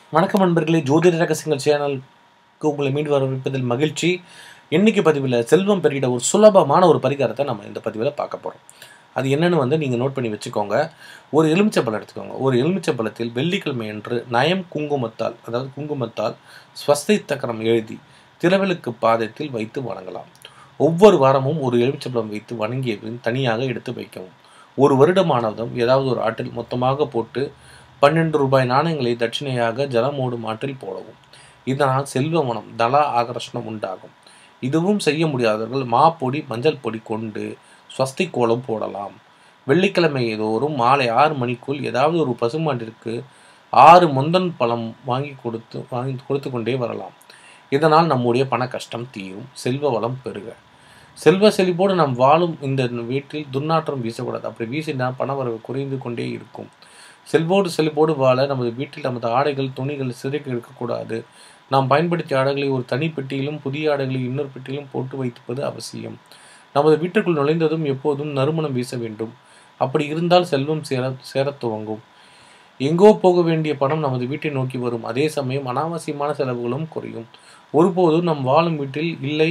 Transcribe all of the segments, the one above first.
வணக்கம் நண்பர்களே ஜோதிட ரகசியங்கள் சேனலுக்கு உங்களை மீண்டு வரவேற்பதில் மகிழ்ச்சி இன்னைக்கு பதிவில் செல்வம் பெருகிட ஒரு சுலபமான ஒரு பரிகாரத்தை நம்ம இந்த பதிவில் பார்க்க போகிறோம் அது என்னன்னு வந்து நீங்கள் நோட் பண்ணி வச்சுக்கோங்க ஒரு எலுமிச்சப்பழம் எடுத்துக்கோங்க ஒரு எலுமிச்சப்பழத்தில் வெள்ளிக்கிழமை என்று நயம் குங்குமத்தால் அதாவது குங்குமத்தால் ஸ்வஸ்தி தக்கரம் எழுதி திரவலுக்கு பாதத்தில் வைத்து வணங்கலாம் ஒவ்வொரு வாரமும் ஒரு எலுமிச்சப்பழம் வைத்து வணங்கிய பின் தனியாக எடுத்து வைக்கவும் ஒரு வருடமானதும் ஏதாவது ஒரு ஆற்றில் மொத்தமாக போட்டு பன்னெண்டு ரூபாய் நாணயங்களை தட்சிணையாக ஜலமோடும் ஆற்றில் போடவும் இதனால் செல்வ மனம் தலா ஆகர்ஷணம் உண்டாகும் இதுவும் செய்ய முடியாதவர்கள் மா பொடி மஞ்சள் பொடி கொண்டு ஸ்வஸ்தி கோலம் போடலாம் வெள்ளிக்கிழமை தோறும் மாலை ஆறு மணிக்குள் ஏதாவது ஒரு பசுமாட்டிற்கு ஆறு முந்தன் பழம் வாங்கி கொடுத்து வாங்கி கொடுத்து கொண்டே வரலாம் இதனால் நம்முடைய பண கஷ்டம் தீரும் செல்வ வளம் பெருக செல்வ செழிப்போடு நாம் வாழும் இந்த வீட்டில் துர்நாற்றம் வீசக்கூடாது அப்படி வீசினால் பணவரவு குறைந்து கொண்டே இருக்கும் செல்வோடு செழிப்போடு வாழ நமது வீட்டில் நமது ஆடைகள் துணிகள் சிறைக்கு இருக்கக்கூடாது நாம் பயன்படுத்திய ஆடைகளை ஒரு தனி பெட்டியிலும் புதிய ஆடைகளை இன்னொரு பெட்டியிலும் போட்டு வைத்திருப்பது அவசியம் நமது வீட்டுக்குள் நுழைந்ததும் எப்போதும் நறுமணம் வீச வேண்டும் அப்படி இருந்தால் செல்வம் சேர சேரத் துவங்கும் எங்கோ போக வேண்டிய பணம் நமது வீட்டை நோக்கி வரும் அதே சமயம் அனாவசியமான செலவுகளும் குறையும் ஒருபோதும் நம் வாழும் வீட்டில் இல்லை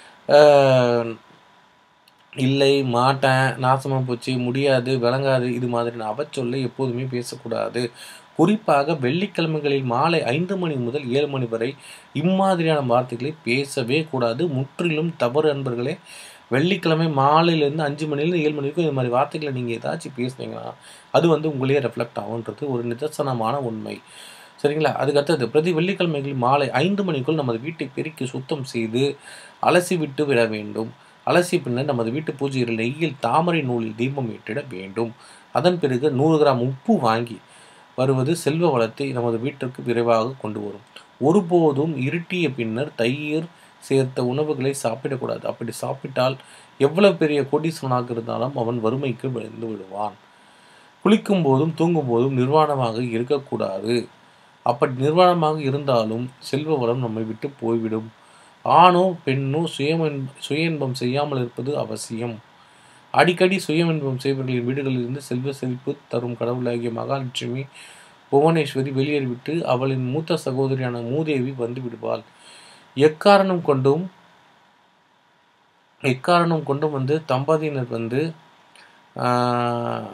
ஆஹ், இல்லை மாட்டேன் நாசமாக போச்சு முடியாது விளங்காது இது மாதிரி அவச்சொல்லை எப்போதுமே பேசக்கூடாது குறிப்பாக வெள்ளிக்கிழமைகளில் மாலை ஐந்து மணி முதல் ஏழு மணி வரை இம்மாதிரியான வார்த்தைகளை பேசவே கூடாது முற்றிலும் தவறு அன்பர்களே வெள்ளிக்கிழமை மாலையிலேருந்து அஞ்சு மணிலேருந்து ஏழு மணி வரைக்கும் இது மாதிரி வார்த்தைகளை நீங்கள் ஏதாச்சும் பேசுனீங்கன்னா அது வந்து உங்களையே ரெஃப்ளெக்ட் ஆகுன்றது ஒரு நிதர்சனமான உண்மை சரிங்களா அதுக்கடுத்தது பிரதி வெள்ளிக்கிழமைகள் மாலை ஐந்து மணிக்குள் நமது வீட்டை பெருக்கி சுத்தம் செய்து அலசி விட்டு விட வேண்டும் அலசி பின்னர் நமது வீட்டு பூஜையில் நெய்யில் தாமரை நூலில் தீபம் ஏற்றிட வேண்டும் அதன் பிறகு நூறு கிராம் உப்பு வாங்கி வருவது செல்வ வளத்தை நமது வீட்டிற்கு விரைவாக கொண்டு வரும் ஒருபோதும் இருட்டிய பின்னர் தயிர் சேர்த்த உணவுகளை சாப்பிடக்கூடாது அப்படி சாப்பிட்டால் எவ்வளவு பெரிய கோடீஸ்வரனாக இருந்தாலும் அவன் வறுமைக்கு விழுந்து விடுவான் குளிக்கும் போதும் தூங்கும் போதும் நிர்வாணமாக இருக்கக்கூடாது அப்படி நிர்வாணமாக இருந்தாலும் செல்வ வளம் நம்மை விட்டு போய்விடும் ஆணோ பெண்ணோ சுயமன் சுய இன்பம் செய்யாமல் இருப்பது அவசியம் அடிக்கடி சுய இன்பம் செய்பவர்களின் வீடுகளிலிருந்து செல்வ செழிப்பு தரும் கடவுளாகிய மகாலட்சுமி புவனேஸ்வரி வெளியேறிவிட்டு அவளின் மூத்த சகோதரியான மூதேவி வந்து விடுவாள் எக்காரணம் கொண்டும் எக்காரணம் கொண்டும் வந்து தம்பதியினர் வந்து ஆஹ்,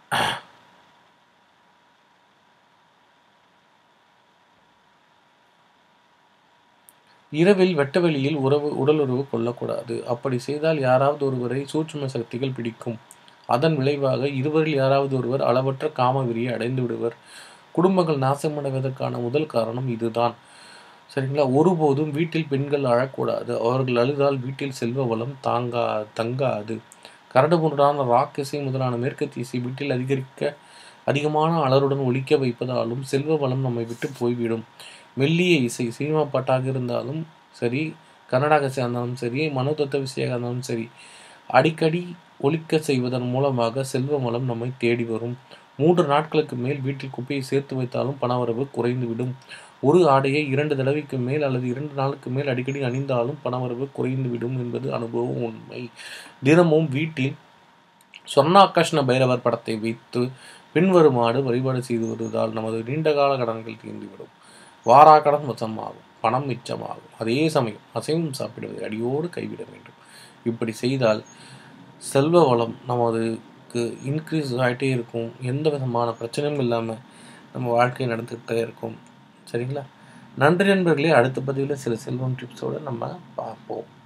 இரவில் வெட்டவெளியில் உறவு உடலுறவு கொள்ளக்கூடாது அப்படி செய்தால் யாராவது ஒருவரை சூட்சும சக்திகள் பிடிக்கும் அதன் விளைவாக இருவரில் யாராவது ஒருவர் அளவற்ற காமவெறியை அடைந்து விடுவர் குடும்பங்கள் நாசமடைவதற்கான முதல் காரணம் இதுதான் சரிங்களா ஒருபோதும் வீட்டில் பெண்கள் அழக்கூடாது அவர்கள் அழுதால் வீட்டில் செல்வ வளம் தாங்கா தங்காது கரடுமுரடான ராக் இசை முதலான மேற்கத்திய இசை வீட்டில் அதிகரிக்க அதிகமான அலருடன் ஒலிக்க வைப்பதாலும் செல்வ வளம் நம்மை விட்டு போய்விடும் மெல்லிய இசை சினிமா பாட்டாக இருந்தாலும் சரி கர்நாடக இசையாக இருந்தாலும் சரி மனோதத்துவ விஷயாக இருந்தாலும் சரி அடிக்கடி ஒலிக்க செய்வதன் மூலமாக செல்வ வளம் நம்மை தேடி வரும் மூன்று நாட்களுக்கு மேல் வீட்டில் குப்பையை சேர்த்து வைத்தாலும் பணவரவு குறைந்துவிடும் ஒரு ஆடையை இரண்டு தடவைக்கு மேல் அல்லது இரண்டு நாளுக்கு மேல் அடிக்கடி அணிந்தாலும் பணவரவு குறைந்துவிடும் என்பது அனுபவம் உண்மை தினமும் வீட்டில் சொர்ணாகர்ஷ்ண பைரவர் படத்தை வைத்து பின்வருமாறு வழிபாடு செய்து வருவதால் நமது நீண்டகால கடன்கள் தீர்ந்துவிடும் வாரா கடன் வசமாகும் பணம் மிச்சமாகும் அதே சமயம் அசைவம் சாப்பிடுவதை அடியோடு கைவிட வேண்டும் இப்படி செய்தால் செல்வ வளம் நமதுக்கு இன்க்ரீஸ் ஆகிட்டே இருக்கும் எந்த விதமான பிரச்சனையும் இல்லாமல் நம்ம வாழ்க்கை நடந்துக்கிட்டே இருக்கும் சரிங்களா நன்றி நண்பர்களே அடுத்த பதிவில் சில செல்வம் டிப்ஸோடு நம்ம பார்ப்போம்